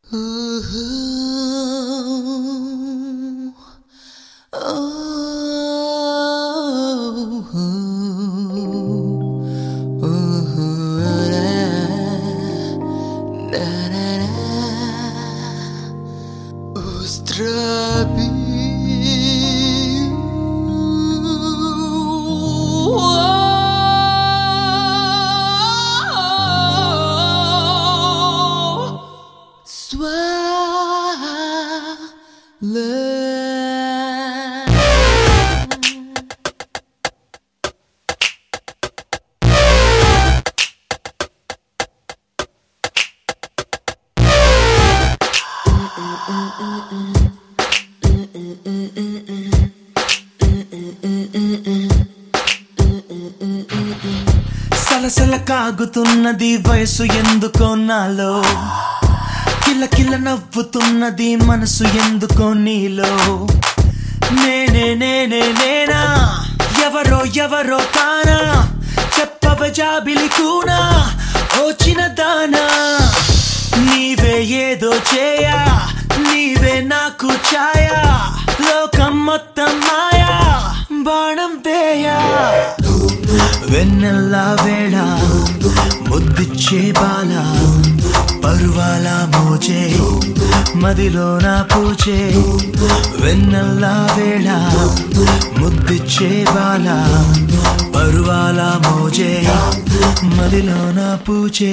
సలసల కాగుతున్నది వయసు ఎందుకో నాలో కిల కిల నవ్వుతున్నది మనసు ఎందుకో నీలో నేనే నేనే నేనా ఎవరో ఎవరో కానా చెప్పవ జాబిలి కూనా ఓచిన దానా నీవే ఏదో చేయా నీవే నాకు ఛాయా లోకం మొత్తం మాయా బాణం పేయా వెన్నెల్లా వేళ ముద్దిచ్చే బాల పరువాల మోచే మదిలో నా పూచే వెన్నెల్లా వేళ ముద్దిచ్చే బాల పరువాల మోజే మదిలో నా పూచే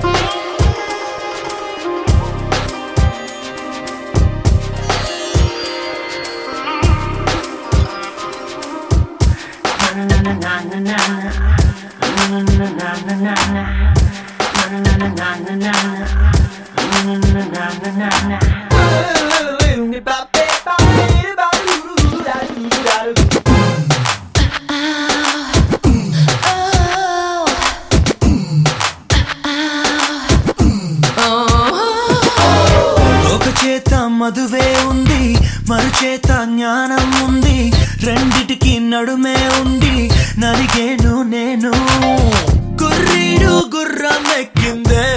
ఒక చేత మధువే ఉంది మరు చేత జ్ఞానం ఉంది రెండిటికి నడుమే ఉంది నలిగేను నేను గుర్రీడు గుర్రం ఎక్కిందే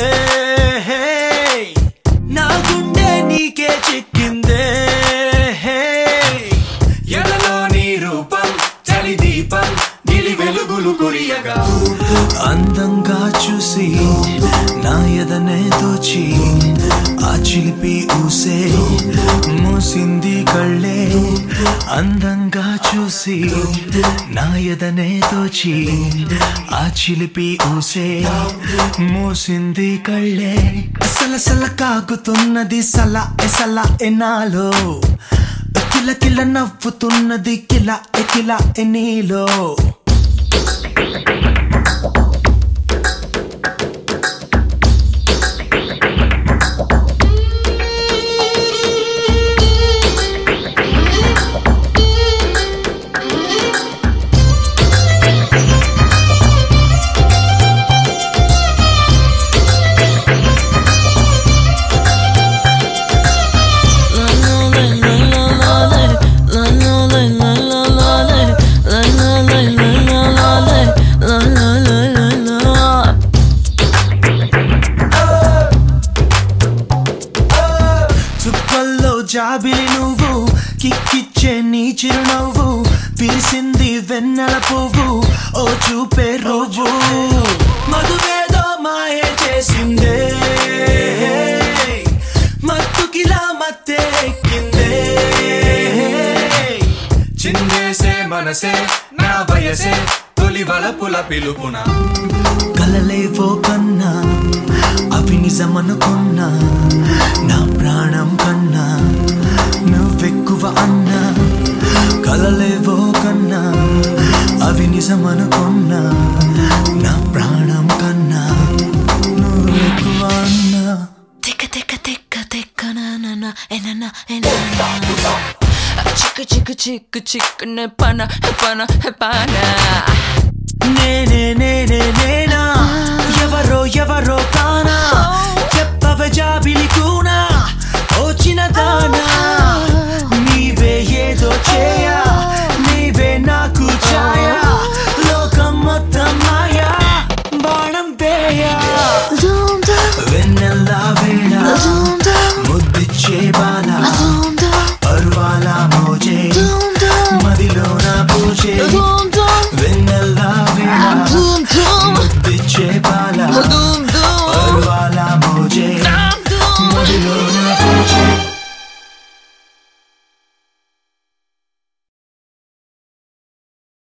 నా గుండె నీకే చిక్కిందే ఎడలో నీ రూపం చలి దీపం గిలి వెలుగులు కురియగా అందంగా చూసి నా ఎదనే దోచి ఆ చిలిపి ఊసే మూసింది కళ్ళే అందంగా చూసి నా ఎదనే దోచి ఆ చిలిపి ఊసే మూసింది కళ్ళే సలసల కాగుతున్నది సల ఎసల ఎనాలో కిల కిల నవ్వుతున్నది కిల ఎకిల ఎనీలో చుక్కల్లో జాబిలి నువ్వు కిక్కిచ్చే నీ చిరునవ్వు పిలిసింది వెన్నెల పువ్వు ఓ చూపే రోజు మధువేదో మాయే చేసిందే మత్తుకిలా మత్తే ఎక్కిందే చిందేసే మనసే నా వయసే తొలి వలపుల పిలుపున కలలేవో కన్నా అవి నిజమనుకున్నా నా ప్రాణం కన్నా నువ్వెక్కువ అన్నా కలలేవో కన్నా అవి నిజమనుకున్నా నా ప్రాణం కన్నా నువ్వెక్కువ అన్నా Ticka ticka ticka ticka na na na eh, na na eh, na na. Ah, Chicka chicka chicka chicka ne pana eh, pana eh, pana. నేనే నేనే నేనా ఎవరో ఎవరో కానా చెప్పవ జాబిలి